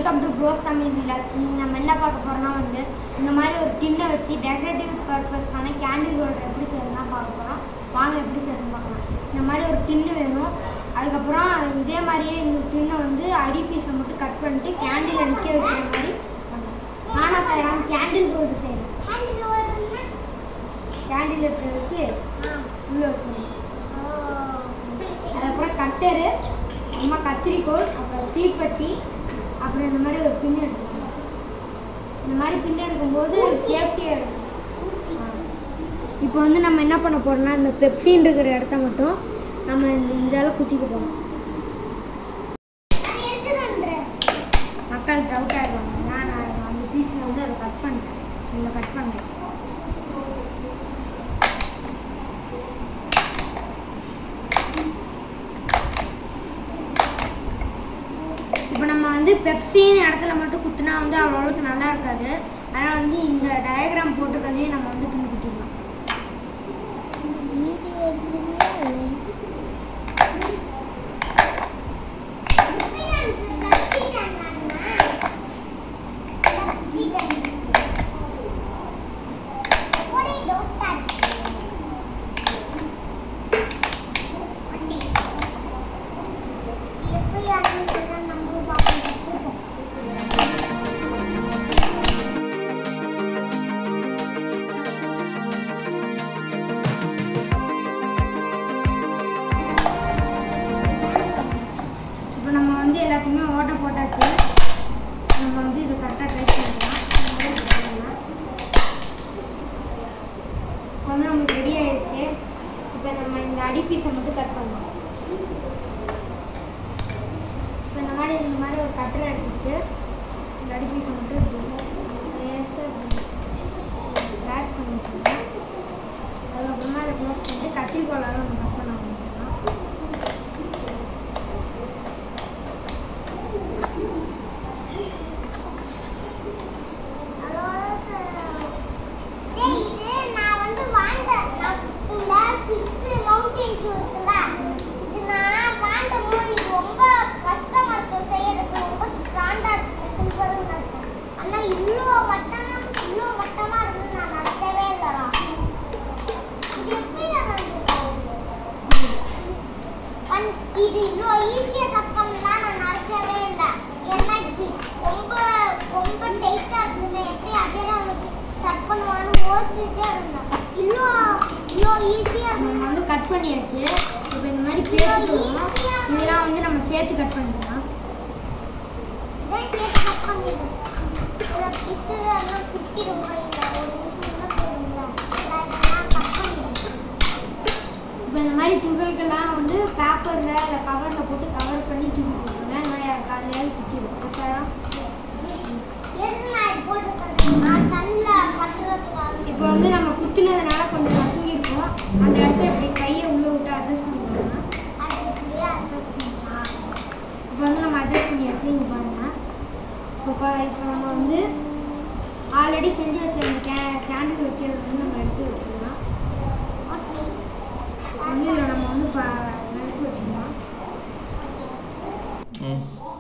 welcome to cross Tamil vlog இன்னைக்கு நம்ம என்ன பார்க்க போறோம்னா வந்து இந்த மாதிரி ஒரு டின்னை வச்சு டெக்கரேட்டிவ் பர்பஸ்க்கான கேண்டில் ஹோல்டர் எப்படி செய்யணும்னா பார்க்க போகிறோம் வாங்க எப்படி செய்யணும் பார்க்கலாம் இந்த மாதிரி ஒரு டின்னு வேணும் அதுக்கப்புறம் இதே மாதிரியே இந்த டின்னை வந்து அடி பீஸை மட்டும் கட் பண்ணிட்டு கேண்டில் நிற்க வைக்கிற மாதிரி பண்ணணும் நானா செய்யலாம் கேண்டில் ஹோல்டர் செய்யணும் கேண்டில் எடுத்து வச்சு உள்ளே வச்சிடணும் அதுக்கப்புறம் கட்டரு அம்மா கத்திரிக்கோல் அப்புறம் தீப்பெட்டி அப்புறம் இந்த மாதிரி ஒரு பின் எடுத்துக்கணும் இந்த மாதிரி பின் எடுக்கும்போது சேஃப்டியாக எடுக்கணும் இப்போ வந்து நம்ம என்ன பண்ண போறோம்னா இந்த பெப்சின்னு இருக்கிற இடத்த மட்டும் நம்ம இந்த இதால குத்திக்க போகிறோம் மக்கள் டவுட் ஆகிடுவாங்க நான் நான் அந்த பீஸில் வந்து அதை கட் பண்ணிட்டேன் இதில் கட் பண்ணுறேன் இப்போ நம்ம வந்து பெப்சின்னு இடத்துல மட்டும் குத்துனா வந்து அவ்வளோவுக்கு நல்லா இருக்காது அதனால் வந்து இந்த டயக்ராம் போட்டுக்கிறதையும் நம்ம வந்து பின் குத்திக்கலாம் இப்போ நம்ம வந்து எல்லாத்தையுமே ஓட்ட போட்டாச்சு நம்ம வந்து இதை கரெக்டாக ட்ரை பண்ணிக்கலாம் இப்போ வந்து நமக்கு ரெடி ஆயிடுச்சு இப்போ நம்ம இந்த அடி பீஸை மட்டும் கட் பண்ணலாம் இப்போ இந்த மாதிரி இந்த மாதிரி ஒரு கட்டரை எடுத்துக்கிட்டு இந்த அடி பீஸை மட்டும் லேசாக ஸ்க்ராட்ச் பண்ணி வச்சுக்கலாம் அதுக்கப்புறமா அதை க்ளோஸ் பண்ணிட்டு கத்திரிக்கோளால் நம்ம கட் பண்ண ஆரம்பிச்சிடலாம் இது இவ்வளோ ஈஸியாக கட் பண்ணலாம் நான் நடக்கவே இல்லை ஏன்னா இப்படி ரொம்ப ரொம்ப டைட்டாக இருந்தது எப்படி அடையாளம் வச்சு கட் பண்ணுவான்னு யோசிச்சுட்டே இருந்தேன் இவ்வளோ இவ்வளோ ஈஸியாக நம்ம இருந்தது வந்து கட் பண்ணியாச்சு இப்போ இந்த மாதிரி பேஸ்ட் வரும் இதெல்லாம் வந்து நம்ம சேர்த்து கட் பண்ணிக்கலாம் இதான் சேர்த்து கட் பண்ணிடுறேன் இதில் பிசு எல்லாம் குட்டிடும் கையில் ஒரு நிமிஷம் தான் போடுங்களா இதெல்லாம் கட் பண்ணிடுறேன் இப்போ இந்த மாதிரி துகள்கள்லாம் வந்து பேப்பரில் இல்லை கவரில் போட்டு கவர் பண்ணி தூக்கி போட்டுருங்க நான் காலையாவது குத்திடும் அப்புறம் எது நான் போட்டுருக்கேன் நான் கண்ணில் பட்டுறதுக்காக இப்போ வந்து நம்ம குத்துனதுனால கொஞ்சம் நசுங்கி இருக்கும் அந்த இடத்த இப்படி கையை உள்ளே விட்டு அட்ஜஸ்ட் பண்ணிக்கலாம் அது இப்படியே அர்த்தம் இப்போ வந்து நம்ம அட்ஜஸ்ட் பண்ணியாச்சு இங்கே பாருங்க இப்போ பா இப்போ நம்ம வந்து ஆல்ரெடி செஞ்சு வச்ச அந்த கே கேண்டில் வைக்கிறது வந்து நம்ம எடுத்து வச்சிடலாம் ஓகே வந்து இதில் நம்ம வந்து ப எடுத்து வச்சிடலாம் ம்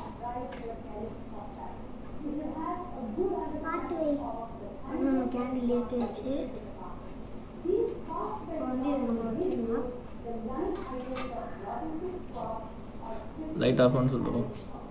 பாட்டு வை வந்து நம்ம கேண்டில் ஏற்றி வச்சு இப்போ வந்து இதை நம்ம வச்சிடலாம் லைட் ஆஃப் பண்ண சொல்லுவோம்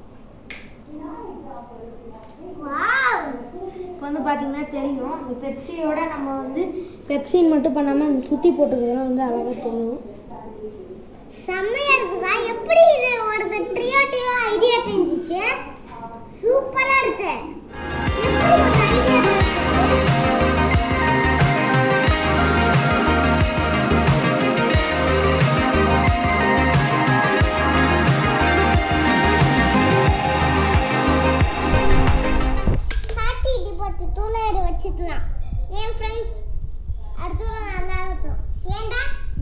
வாவ் இப்போ வந்து பார்த்தீங்கன்னா தெரியும் இந்த பெப்சியோட நம்ம வந்து பெப்சின்னு மட்டும் பண்ணாமல் இந்த சுற்றி போட்டுக்கிறதுலாம் வந்து அழகாக தெரியும் செம்மையா இருக்குதா எப்படி இது ஒரு ட்ரியோட்டிவா ஐடியா தெரிஞ்சிச்சு சூப்பரா இருக்கு எப்படி ஒரு ஐடியா பாட்டி இடி போட்டு தூளையிட வச்சுக்கலாம் என் ஃப்ரெண்ட்ஸ் அடுத்த நல்லா இருக்கும் ஏன்டா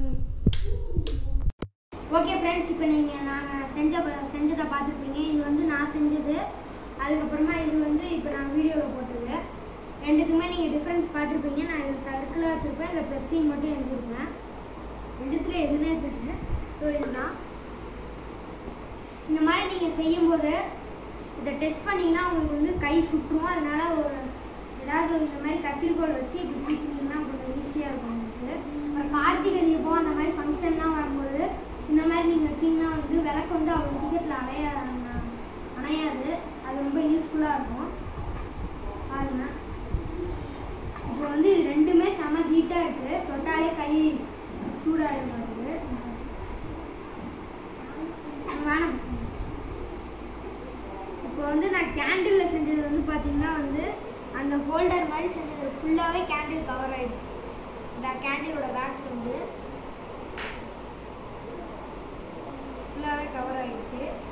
ஓகே ஃப்ரெண்ட்ஸ் இப்போ நீங்கள் நாங்கள் செஞ்ச செஞ்சதை பார்த்துருப்பீங்க இது வந்து நான் செஞ்சது அதுக்கப்புறமா இது வந்து இப்போ நான் வீடியோவில் போட்டது ரெண்டுக்குமே நீங்கள் டிஃப்ரென்ஸ் பார்த்துருப்பீங்க நான் இது சர்க்கிளாக வச்சுருப்பேன் இதில் பெப்சின் மட்டும் எழுதியிருப்பேன் ரெண்டுத்துல எதுனே தெரியல ஸோ இதுதான் இந்த மாதிரி நீங்கள் செய்யும்போது இதை டச் பண்ணிங்கன்னா உங்களுக்கு வந்து கை சுற்றும் அதனால ஒரு ஏதாவது இந்த மாதிரி கத்திரிக்கோல் வச்சு இப்படி தூக்கினீங்கன்னா கொஞ்சம் ஈஸியாக இருக்கும் உங்களுக்கு அப்புறம் கார்த்திகை தீபம் அந்த மாதிரி ஃபங்க்ஷன்லாம் வரும்போது இந்த மாதிரி நீங்கள் வச்சிங்கன்னா வந்து விளக்கு வந்து அவ்வளோ சீக்கிரத்தில் அணைய அணையாது அது ரொம்ப யூஸ்ஃபுல்லாக இருக்கும் பாருங்க இப்போ வந்து இது ரெண்டுமே செம ஹீட்டாக இருக்குது தொட்டாலே கை சூடாக இருக்குது வேணாம் இப்போ வந்து நான் கேண்டிலில் செஞ்சது வந்து பார்த்தீங்கன்னா வந்து அந்த ஹோல்டர் மாதிரி செஞ்சது ஃபுல்லாகவே கேண்டில் கவர் ஆயிடுச்சு இந்த கேண்டிலோட வேக்ஸ் வந்து ஃபுல்லாகவே கவர் ஆயிடுச்சு